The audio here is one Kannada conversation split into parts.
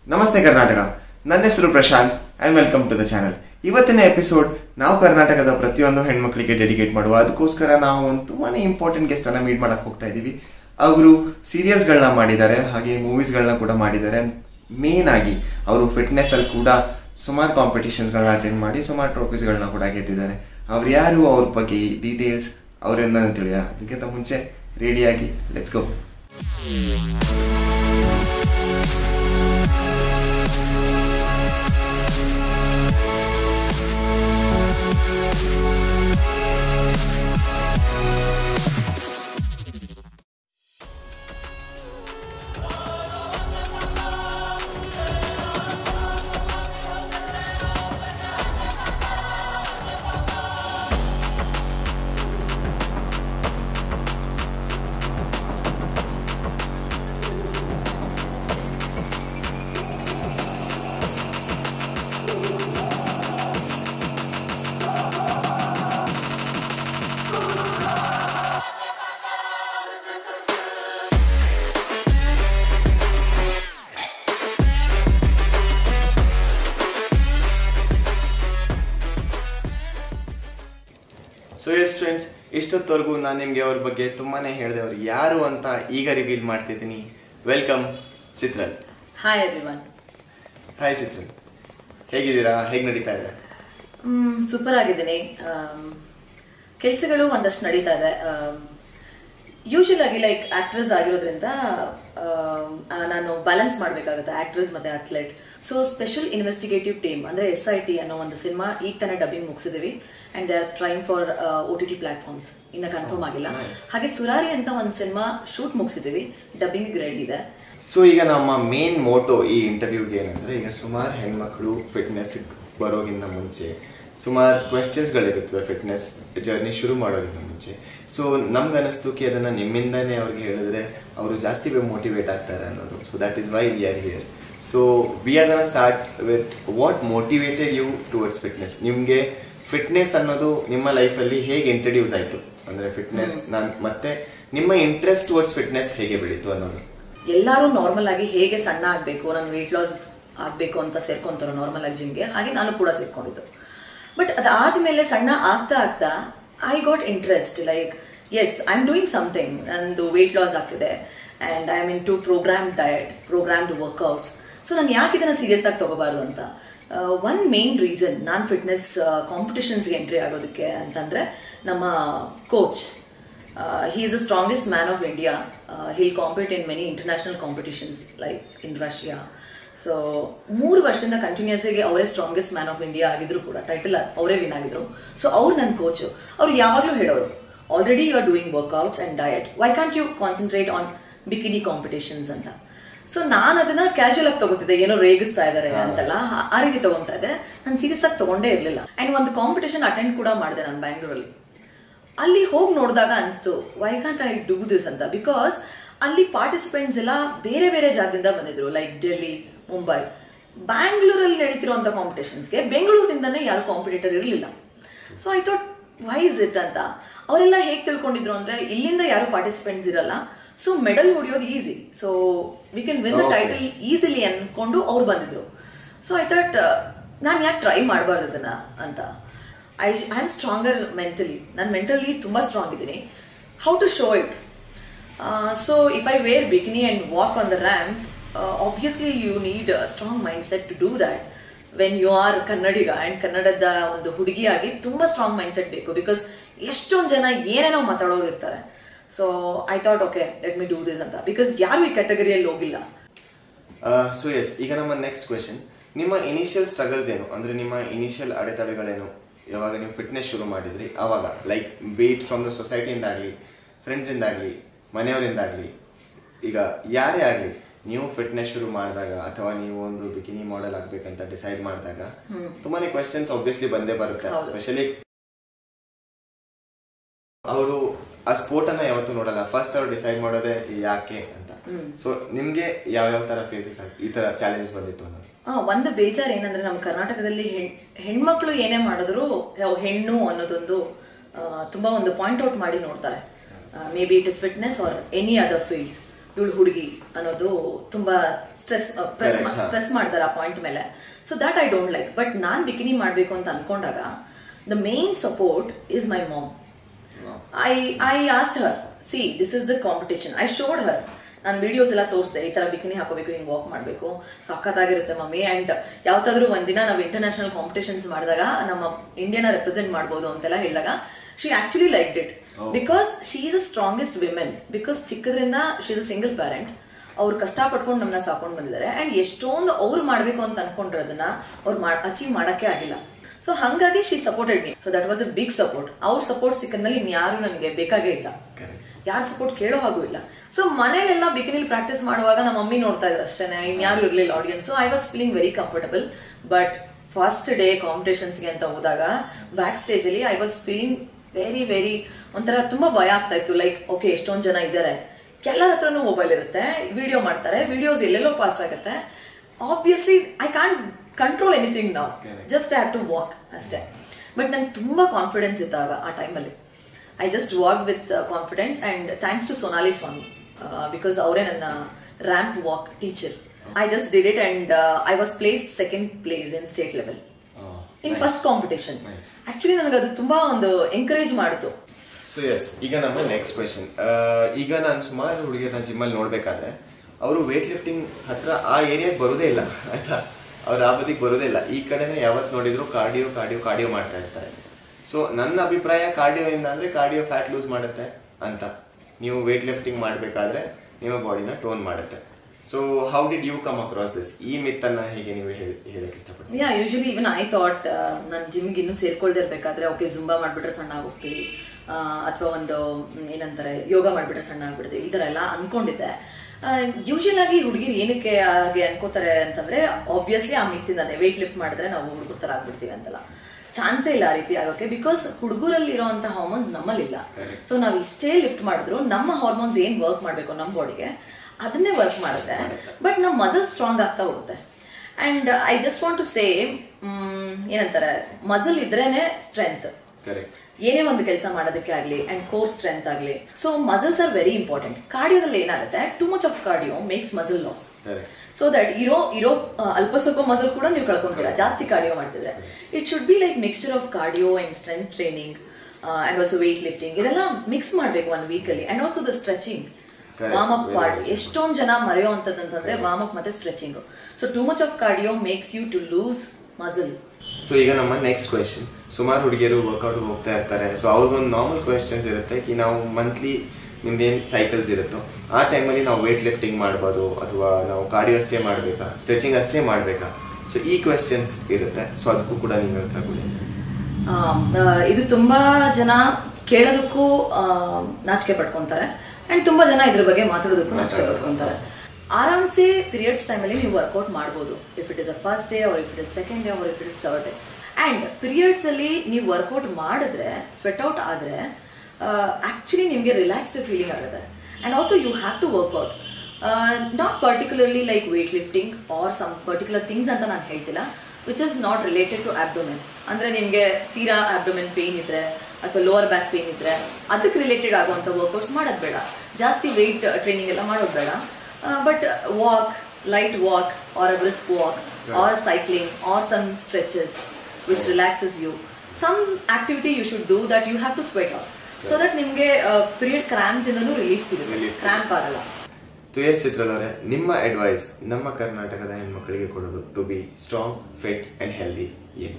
ನಮಸ್ತೆ ಕರ್ನಾಟಕ ನನ್ನ ಹೆಸರು Prashant and welcome to the channel ಇವತ್ತಿನ ಎಪಿಸೋಡ್ ನಾವು ಕರ್ನಾಟಕದ ಪ್ರತಿಯೊಂದು ಹೆಣ್ಮಕ್ಳಿಗೆ ಡೆಡಿಕೇಟ್ ಮಾಡುವ ಅದಕ್ಕೋಸ್ಕರ ನಾವು ಒಂದು ತುಂಬಾನೇ ಇಂಪಾರ್ಟೆಂಟ್ ಗೆಸ್ಟ್ ಅನ್ನ ಮೀಟ್ ಮಾಡಕ್ ಹೋಗ್ತಾ ಇದೀವಿ ಅವರು ಸೀರಿಯಲ್ಸ್ಗಳನ್ನ ಮಾಡಿದ್ದಾರೆ ಹಾಗೆ ಮೂವೀಸ್ಗಳನ್ನ ಕೂಡ ಮಾಡಿದ್ದಾರೆ ಮೇನ್ ಆಗಿ ಅವರು ಫಿಟ್ನೆಸ್ ಅಲ್ಲಿ ಕೂಡ ಸುಮಾರು ಕಾಂಪಿಟೇಷನ್ಸ್ಗಳನ್ನ ಅಟೆಂಡ್ ಮಾಡಿ ಸುಮಾರು ಟ್ರೋಫೀಸ್ಗಳನ್ನ ಕೂಡ ಗೆದ್ದಿದ್ದಾರೆ ಅವ್ರು ಯಾರು ಅವ್ರ ಬಗ್ಗೆ ಡೀಟೇಲ್ಸ್ ಅವರಿಂದ ತಿಳಿಯ ಅದಕ್ಕಿಂತ ಮುಂಚೆ ರೆಡಿಯಾಗಿ let's go so yes friends ಇಷ್ಟೊತ್ತವರೆಗೂ ನಾನು ನಿಮಗೆ ಅವ್ರ ಬಗ್ಗೆ ತುಂಬಾನೇ ಹೇಳಿದೆ ಅವ್ರು ಯಾರು ಅಂತ ಈಗ ರಿವೀಲ್ ಮಾಡ್ತಿದ್ದೀನಿ ವೆಲ್ಕಮ್ ಚಿತ್ರನ್ ಹಾಯ್ ಎವ್ರಿವನ್ ಹಾಯ್ ಚಿತ್ರನ್ ಹೇಗಿದ್ದೀರಾ ಹೇಗೆ ನಡೀತಾ ಇದೆ ಸೂಪರ್ ಆಗಿದ್ದೀನಿ ಕೆಲಸಗಳು ಒಂದಷ್ಟು ನಡೀತಾ ಇದೆ ಯೂಶಲ್ ಆಗಿ ಲೈಕ್ ಆಕ್ಟ್ರೆಸ್ ಆಗಿರೋದ್ರಿಂದ ಆಮ್, ಆ, ನಾನು ಬ್ಯಾಲೆನ್ಸ್ ಮಾಡಬೇಕಾಗುತ್ತೆ ಆಕ್ಟ್ರೆಸ್ ಮತ್ತೆ athlete so special investigative team ಅಂದ್ರೆ ಎಸ್ ಐ ಟಿ ಅನ್ನೋ ಒಂದು ಸಿನಿಮಾ ಈಗ ತಾನೇ ಡಬ್ಬಿಂಗ್ ಮುಗಿಸಿದೀವಿ and they are train for O T T platforms ಇನ್ನ ಕನ್ಫರ್ಮ್ ಆಗಿಲ್ಲ nice. ಹಾಗೆ ಸುರಾರಿ ಅಂತ ಒಂದು ಸಿನಿಮಾ ಶೂಟ್ ಮುಗಿಸಿದೀವಿ ಡಬ್ಬಿಂಗ್ ರೆಡಿ ಇದೆ ಸೊ ಈಗ ನಮ್ಮ ಮೇನ್ ಮೋಟೋ ಈ ಇಂಟರ್ವ್ಯೂಗೆ ಏನಂದ್ರೆ ಈಗ ಸುಮಾರು ಹೆಣ್ಮಕ್ಳು ಫಿಟ್ನೆಸ್ ಬರೋಗಿಂತ ಮುಂಚೆ ಸುಮಾರು ಕ್ವೆಶನ್ಸ್ಗಳಿರುತ್ತವೆ ಫಿಟ್ನೆಸ್ ಜರ್ನಿ ಶುರು ಮಾಡೋಕ್ಕಿಂತ ಮುಂಚೆ ಸೊ ನಮ್ಗೆ ಅನಿಸ್ತು ಕಿ ಅದನ್ನ ನಿಮ್ಮಿಂದಾನೇ ಅವ್ರಿಗೆ ಹೇಳಿದ್ರೆ ಅವರು ಜಾಸ್ತಿ ಮೋಟಿವೇಟ್ ಆಗ್ತಾರೆ ಅನ್ನೋದು so that is why we are here so we are gonna start with what motivated you towards fitness ನಿಮಗೆ ಫಿಟ್ನೆಸ್ ಅನ್ನೋದು ನಿಮ್ಮ ಲೈಫಲ್ಲಿ ಹೇಗೆ ಇಂಟ್ರಡ್ಯೂಸ್ ಆಯಿತು ಅಂದರೆ ಫಿಟ್ನೆಸ್ ನಾನು ಮತ್ತೆ ನಿಮ್ಮ ಇಂಟ್ರೆಸ್ಟ್ ಟುವರ್ಡ್ಸ್ ಫಿಟ್ನೆಸ್ ಹೇಗೆ ಬೆಳೀತು ಅನ್ನೋದು ಎಲ್ಲರೂ ನಾರ್ಮಲ್ ಆಗಿ ಹೇಗೆ ಸಣ್ಣ ಆಗಬೇಕು ನಾನು ವೆಯ್ಟ್ ಲಾಸ್ ಆಗಬೇಕು ಅಂತ ಸೇರ್ಕೊಂತಾರೋ ನಾರ್ಮಲ್ ಆಗಿ ಜಿಮ್ಗೆ ಹಾಗೆ ನಾನು ಕೂಡ ಸೇರ್ಕೊಂಡಿದ್ದು ಬಟ್ ಅದಾದ್ಮೇಲೆ ಸಣ್ಣ ಆಗ್ತಾ ಆಗ್ತಾ I got interest like yes I am doing something ನಂದು ವೆಯ್ಟ್ ಲಾಸ್ ಆಗ್ತಿದೆ and I am in to program diet programmed workouts so ನಾನು ಯಾಕೆ ಇದನ್ನು ಸೀರಿಯಸ್ ಆಗಿ ತಗೋಬಾರ್ದು ಅಂತ ಒನ್ ಮೇನ್ ರೀಸನ್ ನಾನು ಫಿಟ್ನೆಸ್ ಕಾಂಪಿಟಿಷನ್ಸ್ಗೆ ಎಂಟ್ರಿ ಆಗೋದಕ್ಕೆ ಅಂತಂದರೆ ನಮ್ಮ coach Uh, he is the strongest man of India. Uh, he'll compete in many international competitions like in Russia. So ಮೂರು ವರ್ಷದಿಂದ ಕಂಟಿನ್ಯೂಸ್ ಆಗಿ ಅವರೇ ಸ್ಟ್ರಾಂಗೆಸ್ಟ್ ಮ್ಯಾನ್ ಆಫ್ ಇಂಡಿಯಾ ಆಗಿದ್ರು ಕೂಡ ಟೈಟಲ್ ಅವರೇ ವಿನ್ ಆಗಿದ್ರು ಸೊ ಅವ್ರು ನನ್ನ ಕೋಚು ಅವ್ರು ಯಾವಾಗಲೂ ಹೇಳೋರು already you are doing workouts and diet why can't you concentrate on bikini competitions ಅಂತ ಸೊ ನಾನು ಅದನ್ನ ಕ್ಯಾಶುಯಲ್ ಆಗಿ ತಗೋತಿದ್ದೆ ಏನೋ ರೇಗಿಸ್ತಾ ಇದಾರೆ ಅಂತೆಲ್ಲ ಆ- ಆ ರೀತಿ ತಗೊಂತಾ ಇದ್ದೆ ನಾನು ಸೀರಿಯಸ್ ಆಗಿ ತಗೊಂಡೇ ಇರಲಿಲ್ಲ ಅಂಡ್ ಒಂದು ಕಾಂಪಿಟೇಷನ್ ಅಟೆಂಡ್ ಕೂಡ ಮಾಡಿದೆ ನಾನು ಬ್ಯಾಂಗ್ಳೂರಲ್ಲಿ ಅಲ್ಲಿ ಹೋಗಿ ನೋಡಿದಾಗ ಅನಿಸ್ತು why can't I do this ಅಂತ ಬಿಕಾಸ್ ಅಲ್ಲಿ ಪಾರ್ಟಿಸಿಪೆಂಟ್ಸ್ ಎಲ್ಲ ಬೇರೆ ಬೇರೆ ಜಾಗದಿಂದ ಬಂದಿದ್ರು ಲೈಕ್ ಡೆಲ್ಲಿ ಮುಂಬೈ ಬ್ಯಾಂಗ್ಳೂರಲ್ಲಿ ನಡೀತಿರುವಂತ ಕಾಂಪಿಟೇಷನ್ಸ್ಗೆ ಬೆಂಗಳೂರಿನಿಂದನೇ ಯಾರು ಕಾಂಪಿಟೇಟರ್ ಇರಲಿಲ್ಲ so I thought why is it ಅಂತ ಅವರೆಲ್ಲ ಹೇಗೆ ತಿಳ್ಕೊಂಡಿದ್ರು ಅಂದ್ರೆ ಇಲ್ಲಿಂದ ಯಾರು ಪಾರ್ಟಿಸಿಪೆಂಟ್ಸ್ ಇರಲ್ಲ ಸೊ ಮೆಡಲ್ ಹೊಡಿಯೋದು easy so we can win the Okay. Title easily ಅನ್ಕೊಂಡು ಅವ್ರು ಬಂದಿದ್ರು ಸೊ ಐ ಥಾಟ್ ನಾನು ಯಾಕೆ ಟ್ರೈ ಮಾಡಬಾರ್ದು ಅದನ್ನ ಅಂತ I I am stronger mentally ನಾನು ಮೆಂಟಲಿ ತುಂಬ ಸ್ಟ್ರಾಂಗ್ ಇದ್ದೀನಿ how to show it so if I wear bikini and walk on the ramp obviously you need strong mind set to do that when you are Kannadiga and ಕನ್ನಡದ ಒಂದು ಹುಡುಗಿಯಾಗಿ ತುಂಬ ಸ್ಟ್ರಾಂಗ್ ಮೈಂಡ್ ಸೆಟ್ ಬೇಕು ಬಿಕಾಸ್ ಎಷ್ಟೊಂದು ಜನ ಏನೇನೋ ಮಾತಾಡೋರು ಇರ್ತಾರೆ so I thought okay let me do this ಅಂತ ಬಿಕಾಸ್ ಯಾರು ಈ ಕ್ಯಾಟಗರಿಯಲ್ಲಿ ಹೋಗಿಲ್ಲ ಸೊ ಎಸ್ ಈಗ ನಮ್ಮ ನೆಕ್ಸ್ಟ್ ಕ್ವೆಶನ್ ನಿಮ್ಮ ಇನಿಷಿಯಲ್ ಸ್ಟ್ರಗಲ್ಸ್ ಏನು ಅಂದ್ರೆ ನಿಮ್ಮ ಇನಿಷಿಯಲ್ ಅಡೆತಡೆಗಳೇನು ಯಾವಾಗ ನೀವು ಫಿಟ್ನೆಸ್ ಶುರು ಮಾಡಿದ್ರಿ ಆವಾಗ ಲೈಕ್ ಬೀಟ್ ಫ್ರಮ್ ದ ಸೊಸೈಟಿಯಿಂದಾಗಲಿ ಫ್ರೆಂಡ್ಸಿಂದಾಗಲಿ ಮನೆಯವರಿಂದಾಗಲಿ ಈಗ ಯಾರೇ ಆಗಲಿ ನೀವು ಫಿಟ್ನೆಸ್ ಶುರು ಮಾಡಿದಾಗ ಅಥವಾ ನೀವು ಒಂದು ಬಿಕಿನಿ ಮಾಡೆಲ್ ಆಗ್ಬೇಕಂತ ಡಿಸೈಡ್ ಮಾಡಿದಾಗ ತುಂಬಾನೇ ಕ್ವೆಶನ್ಸ್ ಆಬ್ವಿಯಸ್ಲಿ ಬಂದೇ ಬರುತ್ತೆ ಹೌದು. ಸ್ಪೆಷಲಿ ಅವರು ಆ ಸ್ಪೋರ್ಟ್ ಅನ್ನ ಯಾವತ್ತೂ ನೋಡಲ್ಲ ಫಸ್ಟ್ ಅವ್ರು ಡಿಸೈಡ್ ಮಾಡೋದೇ ಯಾಕೆ ಅಂತ ಸೊ ನಿಮ್ಗೆ ಯಾವ ಯಾವ ತರ ಫೇಸಸ್ ಈ ತರ ಚಾಲೆಂಜಸ್ ಬಂದಿತ್ತು ಅನ್ನೋದು ಆ, ಒಂದು ಬೇಜಾರು ಏನಂದ್ರೆ ನಮ್ಮ ಕರ್ನಾಟಕದಲ್ಲಿ ಹೆಣ್ ಹೆಣ್ಮಕ್ಳು ಏನೇ ಮಾಡಿದ್ರು ಯಾವ ಹೆಣ್ಣು ಅನ್ನೋದೊಂದು ಆ, ತುಂಬಾ ಒಂದು ಪಾಯಿಂಟ್ ಔಟ್ ಮಾಡಿ ನೋಡ್ತಾರೆ may be it is fitness or any other fields ಇವಳು ಹುಡುಗಿ ಅನ್ನೋದು ತುಂಬಾ ಸ್ಟ್ರೆಸ್ ಪ್ರೆಸ್ Correct, ಹಾ. ಸ್ಟ್ರೆಸ್ ಮಾಡ್ತಾರೆ ಆ ಪಾಯಿಂಟ್ ಮೇಲೆ so that I don't like but ನಾನ್ ಬಿಕಿನಿ ಮಾಡ್ಬೇಕು ಅಂತ ಅನ್ಕೊಂಡಾಗ the main support is my mom I I asked her see this is the competition I showed her ನಾನು ವಿಡಿಯೋಸ್ ಎಲ್ಲ ತೋರಿಸಿದೆ ಈ ತರ ಬಿಕಿನಿ ಹಾಕೋಬೇಕು ಹಿಂಗ್ ವಾಕ್ ಮಾಡಬೇಕು ಸಖತ್ತಾಗಿರುತ್ತೆ ಮಮ್ಮಿ ಅಂಡ್ ಯಾವತ್ತಾದ್ರೂ ಒಂದಿನ ನಾವು ಇಂಟರ್ನ್ಯಾಷನಲ್ ಕಾಂಪಿಟೇಷನ್ಸ್ ಮಾಡಿದಾಗ ನಮ್ಮ ಇಂಡಿಯಾನ ರೆಪ್ರೆಸೆಂಟ್ ಮಾಡ್ಬೋದು ಅಂತೆಲ್ಲ ಹೇಳಿದಾಗ she actually like it because she is a strongest women because ಚಿಕ್ಕದ್ರಿಂದ she is a single parent ಅವ್ರು ಕಷ್ಟಪಟ್ಕೊಂಡು ನಮ್ಮನ್ನ ಸಾಕೊಂಡು ಬಂದಿದ್ದಾರೆ ಅಂಡ್ ಎಷ್ಟೊಂದು ಅವ್ರು ಮಾಡ್ಬೇಕು ಅಂತ ಅನ್ಕೊಂಡಿರೋದನ್ನ ಅವ್ರು ಅಚೀವ್ ಮಾಡಕ್ಕೆ ಆಗಿಲ್ಲ ಸೊ ಹಂಗಾಗಿ she supported me so that was a big support ಅವ್ರ ಸಪೋರ್ಟ್ ಸಿಕ್ಕದ್ಮೇಲೆ ಇನ್ಯಾರು ನನಗೆ ಬೇಕಾಗೇ ಇಲ್ಲ ಯಾರ ಸಪೋರ್ಟ್ ಕೇಳೋ ಹಾಗೂ ಇಲ್ಲ ಸೊ ಮನೇಲೆಲ್ಲ ಬಿಕಿನಿಲ್ ಪ್ರಾಕ್ಟೀಸ್ ಮಾಡುವಾಗ ನಮ್ಮ ಮಮ್ಮಿ ನೋಡ್ತಾ ಇದ್ರು ಅಷ್ಟೇನೆ ಇನ್ಯಾರು ಇರ್ಲಿಲ್ಲ audience so I was feeling very comfortable but first day ಕಾಂಪಿಟೇಷನ್ಸ್ಗೆ ಅಂತ ಹೋದಾಗ ಬ್ಯಾಕ್ ಸ್ಟೇಜ್ ಅಲ್ಲಿ I was feeling very very ಒಂಥರ ತುಂಬಾ ಭಯ ಆಗ್ತಾ ಇತ್ತು ಲೈಕ್ ಓಕೆ ಎಷ್ಟೊಂದ್ ಜನ ಇದ್ದಾರೆ ಎಲ್ಲರ ಹತ್ರನೂ ಮೊಬೈಲ್ ಇರುತ್ತೆ ವಿಡಿಯೋ ಮಾಡ್ತಾರೆ ವಿಡಿಯೋಸ್ ಎಲ್ಲೆಲ್ಲೋ ಪಾಸ್ ಆಗುತ್ತೆ obviously I can't control anything ನಾವು Correct. Just have to walk ಅಷ್ಟೇ ಬಟ್ ನಂಗೆ ತುಂಬಾ ಕಾನ್ಫಿಡೆನ್ಸ್ ಇದ್ದಾಗ ಆ ಟೈಮಲ್ಲಿ I just walk with confidence and thanks to Sonali Swami because ಅವರೇ ನನ್ನ ramp walk teacher I just did it and I was placed second place in state level in first competition Nice. Actually ನನಗೆ ಅದು ತುಂಬಾ ಒಂದು ಎಂಕರೇಜ್ ಮಾಡಿತು ಸೊ ಎಸ್ ಈಗ ನಮ್ಮ ನೆಕ್ಸ್ಟ್ ಕ್ವೆಶನ್ ಈಗ ನಾನು ಸುಮಾರು ಹುಡುಗಿಯರನ್ನ ಜಿಮ್ಮಲ್ಲಿ ನೋಡ್ಬೇಕಾದ್ರೆ ಅವರು ವೇಟ್ ಲಿಫ್ಟಿಂಗ್ ಹತ್ರ ಆ ಏರಿಯಾಗೆ ಬರೋದೇ ಇಲ್ಲ ಆಯ್ತಾ ಅವ್ರು ಆ ಬದಿಗೆ ಬರೋದೇ ಇಲ್ಲ ಈ ಕಡೆನೇ ಯಾವತ್ತು ನೋಡಿದ್ರು ಕಾರ್ಡಿಯೋ ಕಾರ್ಡಿಯೋ ಕಾರ್ಡಿಯೋ ಮಾಡ್ತಾ ಇರ್ತಾರೆ ಸೊ ನನ್ನ ಅಭಿಪ್ರಾಯ ಕಾರ್ಡಿಯೋ ಇಂದ ಅಂದ್ರೆ ಕಾರ್ಡಿಯೋ ಫ್ಯಾಟ್ ಲೂಸ್ ಮಾಡುತ್ತೆ ಅಂತ ನೀವು ವೇಟ್ ಲಿಫ್ಟಿಂಗ್ ಮಾಡಬೇಕಾದ್ರೆ ನಿಮ್ಮ ಬಾಡಿನ ಟೋನ್ ಮಾಡುತ್ತೆ so how did you come across this ಈ ಮಿತ್ತನ್ನ ಹೇಗೆ ನೀವು ಹೇಳಿ ಹೇಳಕ್ ಇಷ್ಟಪಡ್ತೀವಿ yeah usually even I thought ನಾನು ಜಿಮ್ಗೆ ಇನ್ನೂ ಸೇರ್ಕೊಳ್ದೇ ಇರ್ಬೇಕಾದ್ರೆ ಓಕೆ ಜುಂಬಾ ಮಾಡ್ಬಿಟ್ರೆ ಸಣ್ಣ ಆಗೋಗ್ತೀವಿ ಅಥವಾ ಒಂದು ಮ್, ಏನಂತಾರೆ ಯೋಗ ಮಾಡ್ಬಿಟ್ರೆ ಸಣ್ಣ ಆಗ್ಬಿಡ್ತೀವಿ ಈ ಥರ ಎಲ್ಲ ಅನ್ಕೊಂಡಿದ್ದೆ ಯೂಶಲ್ ಆಗಿ ಹುಡುಗಿರು ಏನಕ್ಕೆ ಹಾಗೆ ಅನ್ಕೋತಾರೆ ಅಂತಂದ್ರೆ ಆಬ್ವಿಯಸ್ಲಿ ಆ ಮಿತ್ತಿಂದಾನೆ ವೆಯ್ಟ್ ಲಿಫ್ಟ್ ಮಾಡಿದ್ರೆ ನಾವು ಹುಡುಗರ ಥರ ಆಗ್ಬಿಡ್ತೀವಿ ಅಂತಲ್ಲ ಚಾನ್ಸೇ ಇಲ್ಲ ಆ ರೀತಿ ಆಗೋಕೆ ಬಿಕಾಸ್ ಹುಡುಗರಲ್ಲಿ ಇರೋಂಥ ಹಾರ್ಮೋನ್ಸ್ ನಮ್ಮಲ್ಲಿಲ್ಲ ಸೊ ನಾವು ಇಷ್ಟೇ ಲಿಫ್ಟ್ ಮಾಡಿದ್ರು ನಮ್ಮ ಹಾರ್ಮೋನ್ಸ್ ಏನ್ ವರ್ಕ್ ಮಾಡಬೇಕು ನಮ್ಮ ಬಾಡಿಗೆ ಅದನ್ನೇ ವರ್ಕ್ ಮಾಡುತ್ತೆ ಬಟ್ ನಮ್ಮ ಮಸಲ್ ಸ್ಟ್ರಾಂಗ್ ಆಗ್ತಾ ಹೋಗುತ್ತೆ and I just want to say ಏನಂತಾರೆ ಮಸಲ್ ಇದ್ರೇನೆ ಸ್ಟ್ರೆಂತ್ ಕರೆಕ್ಟ್ ಏನೇ ಒಂದು ಕೆಲಸ ಮಾಡೋದಕ್ಕೆ ಆಗ್ಲಿ ಅಂಡ್ ಕೋರ್ ಸ್ಟ್ರೆಂತ್ ಆಗ್ಲಿ so muscles are very important ಕಾರ್ಡಿಯೋದಲ್ಲಿ ಏನಾಗುತ್ತೆ too much of cardio makes muscle loss correct so that ಇರೋ ಇರೋ ಆ, ಅಲ್ಪ ಸ್ವಲ್ಪ ಮಸಲ್ ಕೂಡ ನೀವು ಕಳ್ಕೊಂತೀರಾ ಜಾಸ್ತಿ ಕಾರ್ಡಿಯೋ ಮಾಡ್ತಿದ್ರೆ it should be like mixture of cardio and strength training and also weight lifting ಇದೆಲ್ಲ ಮಿಕ್ಸ್ ಮಾಡಬೇಕು ಒನ್ ವೀಕಲ್ಲಿ and also the stretching Correct. Warm up Very part much. ಎಷ್ಟೊಂದ್ ಜನ ಮರೆಯೋ ಅಂತದಂತಂದ್ರೆ ವಾರ್ಮ್ ಅಪ್ ಮತ್ತೆ stretching so too much of cardio makes you to lose muscle so ಈಗ ನಮ್ಮ ನೆಕ್ಸ್ಟ್ ಕ್ವೆಶನ್ ಸುಮಾರು ಹುಡುಗಿಯರು ವರ್ಕೌಟ್ ಹೋಗ್ತಾ ಇರ್ತಾರೆ ಸೊ ಅವ್ರಿಗೊಂದು ನಾರ್ಮಲ್ ಕ್ವೆಶನ್ಸ್ ಇರುತ್ತೆ ಕಿ ನಾವು ಮಂತ್ಲಿ ನಿಮ್ದೇನು ಸೈಕಲ್ಸ್ ಇರುತ್ತೋ ಆ ಟೈಮಲ್ಲಿ ನಾವು ವೇಟ್ ಲಿಫ್ಟಿಂಗ್ ಮಾಡ್ಬೋದು ಅಥವಾ ನಾವು ಕಾರ್ಡಿಯೋ ಅಷ್ಟೇ ಮಾಡಬೇಕಾ ಸ್ಟ್ರೆಚಿಂಗ್ ಅಷ್ಟೇ ಮಾಡಬೇಕಾ ಸೊ ಈ ಕ್ವೆಶನ್ಸ್ ಇರುತ್ತೆ ಸೊ ಅದಕ್ಕೂ ಕೂಡ ನೀವು ಉತ್ತರ ಕೊಡಿ ಆ, ಆ, ಇದು ತುಂಬಾ ಜನ ಕೇಳೋದಕ್ಕೂ ಆ, ನಾಚಿಕೆ ಪಡ್ಕೊಂತಾರೆ ಅಂಡ್ ತುಂಬಾ ಜನ ಇದ್ರ ಬಗ್ಗೆ ಮಾತಾಡೋದಕ್ಕೂ ನಾಚಿಕೆ ಪಡ್ಕೊಂತಾರೆ ಆರಾಮ್ಸೆ ಪೀರಿಯಡ್ಸ್ ಟೈಮಲ್ಲಿ ನೀವು ವರ್ಕೌಟ್ ಮಾಡ್ಬೋದು if it is a first day or if it is second day or if it is third day and periods ಅಲ್ಲಿ ನೀವು ವರ್ಕೌಟ್ ಮಾಡಿದ್ರೆ ಸ್ವೆಟ್ ಔಟ್ ಆದ್ರೆ ಆಕ್ಚುಲಿ ನಿಮಗೆ ರಿಲ್ಯಾಕ್ಸ್ಡ್ ಫೀಲಿಂಗ್ ಆಗುತ್ತೆ and also you have to workout not particularly like weight lifting or some particular things ಅಂತ ನಾನು ಹೇಳ್ತಿಲ್ಲ which is not related to abdomen ಅಂದ್ರೆ ನಿಮಗೆ ತೀರಾ ಆಬ್ಡೊಮೆನ್ ಪೇನ್ ಇದ್ರೆ ಅಥವಾ ಲೋವರ್ ಬ್ಯಾಕ್ ಪೇನ್ ಇದ್ರೆ ಅದಕ್ಕೆ ರಿಲೇಟೆಡ್ ಆಗುವಂಥ ವರ್ಕೌಟ್ಸ್ ಮಾಡೋದು ಬೇಡ ಜಾಸ್ತಿ ವೆಯ್ಟ್ ಟ್ರೈನಿಂಗ್ ಎಲ್ಲ ಮಾಡೋದು ಬೇಡ but walk light walk or a brisk walk or cycling or some stretches which relaxes you some activity you should do that you have to sweat out so that ನಿಮಗೆ ಪೀರಿಯಡ್ ಕ್ರಾಮ್ಸ್ ಇಂದನೂ ರಿಲೀಫ್ ಸಿಗುತ್ತೆ Relief ಸಿಗುತ್ತೆ. ಕ್ರಾಂಪ್ ಆಗಲ್ಲ ತುಯಸ್ ಚಿತ್ರಲವರೇ ನಿಮ್ಮ ಅಡ್ವೈಸ್ ನಮ್ಮ ಕರ್ನಾಟಕದ ಹೆಣ್ಮಕ್ಳಿಗೆ ಕೊಡೋದು to be strong fit and healthy ಏನು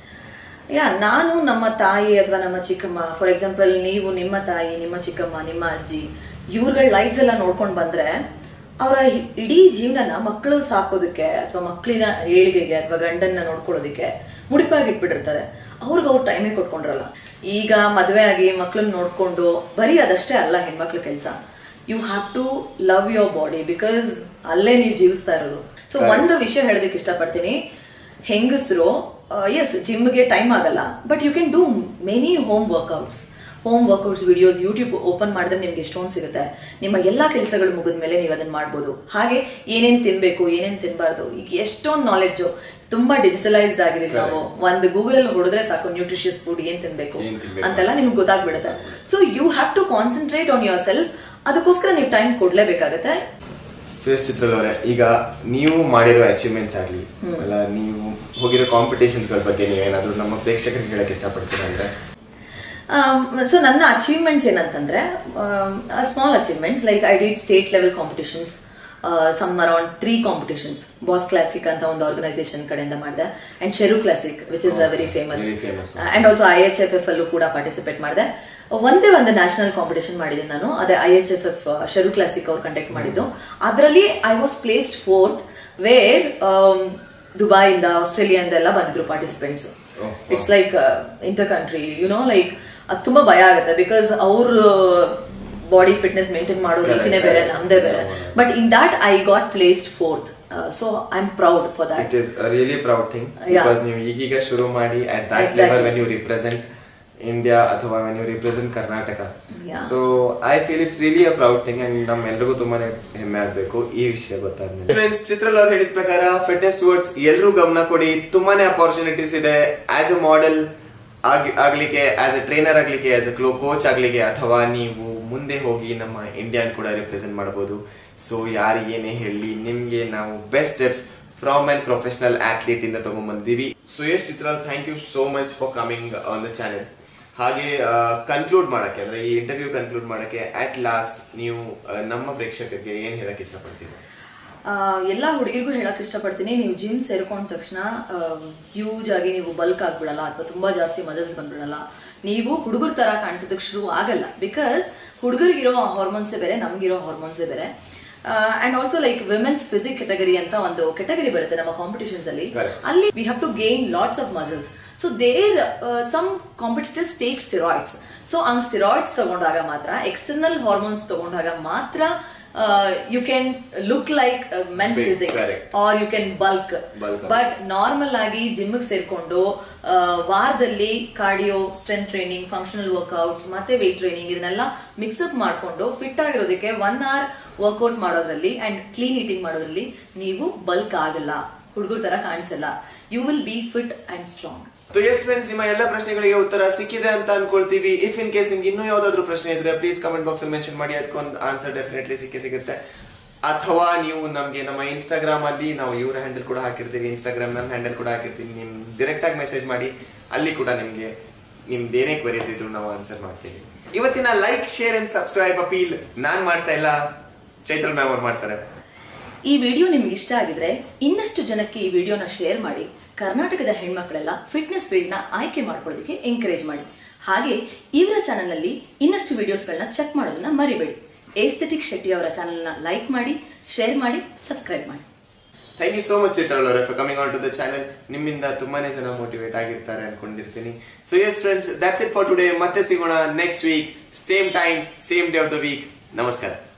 ಯಾ ನಾನು ನಮ್ಮ ತಾಯಿ ಅಥವಾ ನಮ್ಮ ಚಿಕ್ಕಮ್ಮ ಫಾರ್ ಎಕ್ಸಾಂಪಲ್ ನೀವು ನಿಮ್ಮ ತಾಯಿ ನಿಮ್ಮ ಚಿಕ್ಕಮ್ಮ ನಿಮ್ಮ ಅಜ್ಜಿ ಇವ್ರಗಳ ಲೈಫ್ಸ್ ಎಲ್ಲ ನೋಡ್ಕೊಂಡು ಬಂದ್ರೆ ಅವರ ಇಡೀ ಜೀವನನ ಮಕ್ಕಳು ಸಾಕೋದಕ್ಕೆ ಅಥವಾ ಮಕ್ಕಳಿನ ಏಳಿಗೆಗೆ ಅಥವಾ ಗಂಡನ್ನ ನೋಡ್ಕೊಳ್ಳೋದಕ್ಕೆ ಮುಡಿಪಾಗಿ ಇಟ್ಬಿಟ್ಟಿರ್ತಾರೆ ಅವ್ರಿಗೆ ಅವ್ರು ಟೈಮೇ ಕೊಟ್ಕೊಂಡ್ರಲ್ಲ ಈಗ ಮದುವೆ ಆಗಿ ಮಕ್ಕಳನ್ನ ನೋಡ್ಕೊಂಡು ಬರೀ ಅದಷ್ಟೇ ಅಲ್ಲ ಹೆಣ್ಮಕ್ಳ ಕೆಲಸ you have to love your body because ಅಲ್ಲೇ ನೀವು ಜೀವಿಸ್ತಾ ಇರೋದು ಸೊ ಒಂದು ವಿಷಯ ಹೇಳೋದಕ್ಕೆ ಇಷ್ಟಪಡ್ತೀನಿ ಹೆಂಗಸರು ಎಸ್ ಜಿಮ್ಗೆ ಟೈಮ್ ಆಗಲ್ಲ but you can do many home workouts home workouts videos YouTube open ಮಾಡಿದ್ರೆ ನಿಮ್ಗೆ ಎಷ್ಟೊಂದು ಸಿಗುತ್ತೆ ನಿಮ್ಮ ಎಲ್ಲಾ ಕೆಲಸಗಳು ಮುಗಿದ ಮೇಲೆ ನೀವು ಅದನ್ನ ಮಾಡ್ಬೋದು ಹಾಗೆ ಏನೇನ್ ತಿನ್ಬೇಕು ಏನೇನ್ ತಿನ್ಬಾರ್ದು ಈಗ ಎಷ್ಟೊಂದು ನಾಲೆಡ್ಜು ತುಂಬಾ ಡಿಜಿಟಲೈಸ್ಡ್ ಆಗಿದೀವಿ ನಾವು ಒಂದು ಗೂಗಲ್ ಅಲ್ಲಿ ಹೊಡೆದ್ರೆ ಸಾಕು ನ್ಯೂಟ್ರಿಷಿಯಸ್ ಫುಡ್ ಏನ್ ತಿನ್ಬೇಕು ಏನ್ ತಿನ್ಬೇಕು. ಅಂತೆಲ್ಲ ನಿಮ್ಗೆ ಗೊತ್ತಾಗ್ಬಿಡುತ್ತೆ so you have to concentrate on your self ಅದಕ್ಕೋಸ್ಕರ ನೀವು ಟೈಮ್ ಕೊಡ್ಲೇಬೇಕಾಗತ್ತೆ ಸುರೇಶ್ ಚಿತ್ರಲ್ ಅವರೇ ಈಗ ನೀವು ಮಾಡಿರೋ ಅಚೀವ್ಮೆಂಟ್ಸ್ ಆಗಲಿ ಅಲ್ಲ ನೀವು ಹೋಗಿರೋ ಕಾಂಪಿಟೇಷನ್ಸ್ಗಳ ಬಗ್ಗೆ ನೀವೇನಾದ್ರೂ ನಮ್ಮ ಪ್ರೇಕ್ಷಕರಿಗೆ ಹೇಳಕ್ ಇಷ್ಟಪಡ್ತೀರಾ ಅಂದ್ರೆ ಸೊ ನನ್ನ ಅಚೀವ್ಮೆಂಟ್ಸ್ ಏನಂತಂದ್ರೆ small achievements like I did state level competitions some around three competitions boss classic ಅಂತ ಒಂದು ಆರ್ಗನೈಸೇಷನ್ ಕಡೆಯಿಂದ ಮಾಡಿದೆ and Sheru classic which is very famous Very famous. And also I H F F ಅಲ್ಲೂ ಕೂಡ ಪಾರ್ಟಿಸಿಪೇಟ್ ಮಾಡಿದೆ ಒಂದೇ ಒಂದು ನ್ಯಾಷನಲ್ ಕಾಂಪಿಟೇಷನ್ ಮಾಡಿದ್ದೀನಿ ನಾನು ಅದೇ I H F F Sheru classic ಅವ್ರು ಕಂಡಕ್ಟ್ ಮಾಡಿದ್ದು ಅದರಲ್ಲಿ I was placed fourth where ದುಬೈಯಿಂದ ಆಸ್ಟ್ರೇಲಿಯಾದಿಂದ ಎಲ್ಲ ಬಂದಿದ್ರು participants Oh, it's like inter country you know like ಅದು ತುಂಬಾ ಭಯ ಆಗುತ್ತೆ ಬಿಕಾಸ್ ಅವ್ರ ಬಾಡಿ ಫಿಟ್ನೆಸ್ ಮೇಂಟೈನ್ ಮಾಡೋ Correct, ರೀತಿನೇ ಬೇರೆ correct. ನಮ್ದೇ ಬೇರೆ but in that I got placed fourth so I am proud for that it is really proud thing Yeah. Because ನೀವು ಈಗೀಗ ಶುರು ಮಾಡಿ at that Exactly. Level when you represent India ಅಥವಾ when you represent Karnataka Yeah. So I feel it's really a proud thing and ನಮ್ಮೆಲ್ರಿಗೂ ತುಂಬಾನೇ ಹೆಮ್ಮೆ ಆಗ್ಬೇಕು ಈ ವಿಷಯ ಗೊತ್ತಾದ್ಮೇಲೆ ಫ್ರೆಂಡ್ಸ್ ಚಿತ್ರಲ್ ಅವ್ರು ಹೇಳಿದ ಪ್ರಕಾರ ಫಿಟ್ನೆಸ್ ಟುವರ್ಡ್ಸ್ ಎಲ್ಲರೂ ಗಮನ ಕೊಡಿ ತುಂಬಾನೇ ಅಪಾರ್ಚುನಿಟೀಸ್ ಇದೆ ಆಸ್ ಎ ಮಾಡೆಲ್ ಆಗಿ ಆಗ್ಲಿಕ್ಕೆ ಆಸ್ ಎ ಟ್ರೈನರ್ ಆಗ್ಲಿಕ್ಕೆ ಆಸ್ ಎ ಕ್ಲೋ ಕೋಚ್ ಆಗ್ಲಿಕ್ಕೆ ಅಥವಾ ನೀವು ಮುಂದೆ ಹೋಗಿ ನಮ್ಮ ಇಂಡಿಯಾನ್ ಕೂಡ ರಿಪ್ರೆಸೆಂಟ್ ಮಾಡಬಹುದು ಸೊ ಯಾರಿಗೇನೇ ಹೇಳಿ ನಿಮ್ಗೆ ನಾವು best steps from on professional athlete ಇಂದ ತಗೊಂಡ್ಬಂದಿದ್ದೀವಿ so yes Chitra thank you so much for coming on the channel ಹಾಗೆ ಕನ್ಕ್ಲೂಡ್ ಮಾಡಕ್ಕೆ ಅಂದ್ರೆ ಈ ಇಂಟರ್ವ್ಯೂ ಕನ್ಕ್ಲೂಡ್ ಮಾಡಕ್ಕೆ ಅಟ್ ಲಾಸ್ಟ್ ನೀವು ಆ, ನಮ್ಮ ಪ್ರೇಕ್ಷಕರಿಗೆ ಏನ್ ಹೇಳಕ್ ಇಷ್ಟಪಡ್ತೀವಿ ಎಲ್ಲ ಹುಡುಗಿರಿಗೂ ಹೇಳಕ್ ಇಷ್ಟಪಡ್ತೀನಿ ನೀವು ಜಿಮ್ ಸೇರ್ಕೊಂಡ ತಕ್ಷಣ ಹ್ಯೂಜ್ ಆಗಿ ನೀವು ಬಲ್ಕ್ ಆಗ್ಬಿಡಲ್ಲ ಅಥವಾ ತುಂಬಾ ಜಾಸ್ತಿ ಮಜಲ್ಸ್ ಬಂದ್ಬಿಡಲ್ಲ ನೀವು ಹುಡುಗರ ತರ ಕಾಣಿಸೋದಕ್ಕೆ ಶುರು ಆಗಲ್ಲ ಬಿಕಾಸ್ ಹುಡುಗರಿಗಿರೋ ಹಾರ್ಮೋನ್ಸೇ ಬೇರೆ ನಮ್ಗಿರೋ ಹಾರ್ಮೋನ್ಸೇ ಬೇರೆ and also like women's physique category ಅಂತ ಒಂದು ಕೆಟಗರಿ ಬರುತ್ತೆ ನಮ್ಮ ಕಾಂಪಿಟೇಷನ್ಸ್ ಅಲ್ಲಿ Correct. ಅಲ್ಲಿ we have to gain lots of muscles so there some competitors take steroids so ಹಂಗ್ ಸ್ಟಿರಾಯ್ಡ್ಸ್ ತಗೊಂಡಾಗ ಮಾತ್ರ ಎಕ್ಸ್ಟರ್ನಲ್ ಹಾರ್ಮೋನ್ಸ್ ತಗೊಂಡಾಗ ಮಾತ್ರ you can look like men Big, physique correct. Or you can bulk Bulk. But normal ಆಗಿ ಜಿಮ್ಗೆ ಸೇರ್ಕೊಂಡು ಆ, ವಾರದಲ್ಲಿ cardio strength training functional workouts ಮತ್ತೆ ವೇಟ್ ಟ್ರೈನಿಂಗ್ ಇದನ್ನೆಲ್ಲ ಮಿಕ್ಸಪ್ ಮಾಡ್ಕೊಂಡು ಫಿಟ್ ಆಗಿರೋದಕ್ಕೆ ಒನ್ ಅವರ್ ವರ್ಕೌಟ್ ಮಾಡೋದ್ರಲ್ಲಿ ಅಂಡ್ ಕ್ಲೀನ್ ಈಟಿಂಗ್ ಮಾಡೋದ್ರಲ್ಲಿ ನೀವು ಬಲ್ಕ್ ಆಗಲ್ಲ ಹುಡುಗರ ತರ ಕಾಣಿಸಲ್ಲ you will be fit and strong yes friends ನಿಮ್ಮ ಎಲ್ಲ ಪ್ರಶ್ನೆಗಳಿಗೆ ಉತ್ತರ ಸಿಕ್ಕಿದೆ ಅಂತ ಅನ್ಕೊಳ್ತೀವಿ ಇಫ್ ಇನ್ ಕೇಸ್ ನಿಮ್ಗೆ ಇನ್ನೂ ಯಾವ್ದಾದ್ರು ಪ್ರಶ್ನೆ ಇದ್ರೆ ಪ್ಲೀಸ್ ಕಮೆಂಟ್ ಬಾಕ್ಸ್ ಅಲ್ಲಿ ಮೆನ್ಷನ್ ಮಾಡಿ ಅದಕ್ಕೊಂದು ಆನ್ಸರ್ ಡೆಫಿನೆಟ್ಲಿ ಸಿಕ್ಕೇ ಸಿಗುತ್ತೆ ಅಥವಾ ನೀವು ನಮಗೆ ನಮ್ಮ ಇನ್ಸ್ಟಾಗ್ರಾಮ್ ಅಲ್ಲಿ ನಾವು ಇವ್ರ ಹ್ಯಾಂಡಲ್ ಕೂಡ ಹಾಕಿರ್ತೀವಿ ಇನ್ಸ್ಟಾಗ್ರಾಮ್ ನನ್ನ ಹ್ಯಾಂಡಲ್ ಕೂಡ ಹಾಕಿರ್ತೀವಿ ನಿಮ್ ಡೈರೆಕ್ಟ್ ಆಗಿ ಮೆಸೇಜ್ ಮಾಡಿ ಅಲ್ಲಿ ಕೂಡ ನಿಮ್ಗೆ ನಿಮ್ದು ಏನೇ ಕ್ವರೀಸ್ ಇದ್ರು ನಾವು ಆನ್ಸರ್ ಮಾಡ್ತೀವಿ ಇವತ್ತಿನ like share and subscribe appeal ನಾನ್ ಮಾಡ್ತಾ ಇಲ್ಲ ಚೈತ್ರಲ್ ಮ್ಯಾಮ್ ಅವ್ರು ಮಾಡ್ತಾರೆ ಈ ವಿಡಿಯೋ ನಿಮ್ಗೆ ಇಷ್ಟ ಆಗಿದ್ರೆ ಇನ್ನಷ್ಟು ಜನಕ್ಕೆ ಈ ವಿಡಿಯೋನ ಶೇರ್ ಮಾಡಿ ಕರ್ನಾಟಕದ ಹೆಣ್ಮಕ್ಳೆಲ್ಲ ಫಿಟ್ನೆಸ್ ಫೀಲ್ಡ್ನ ಆಯ್ಕೆ ಮಾಡ್ಕೊಳ್ಳೋದಕ್ಕೆ ಎಂಕರೇಜ್ ಮಾಡಿ ಹಾಗೆ ಇವರ ಚಾನಲ್ನಲ್ಲಿ ಇನ್ನಷ್ಟು ವಿಡಿಯೋಸ್ಗಳನ್ನ ಚೆಕ್ ಮಾಡೋದನ್ನ ಮರಿಬೇಡಿ ಏಸ್ಥೆಟಿಕ್ ಶೆಟ್ಟಿ ಅವರ ಚಾನಲ್ನ ಲೈಕ್ ಮಾಡಿ ಶೇರ್ ಮಾಡಿ ಸಬ್ಸ್ಕ್ರೈಬ್ ಮಾಡಿ thank you so much Chitral ಅವರೇ for coming on to the channel ನಿಮ್ಮಿಂದ ತುಂಬಾನೇ ಜನ ಮೋಟಿವೇಟ್ ಆಗಿರ್ತಾರೆ ಅನ್ಕೊಂಡಿರ್ತೀನಿ so yes friends that's it for today ಮತ್ತೆ ಸಿಗೋಣ next week same time same day of the week ನಮಸ್ಕಾರ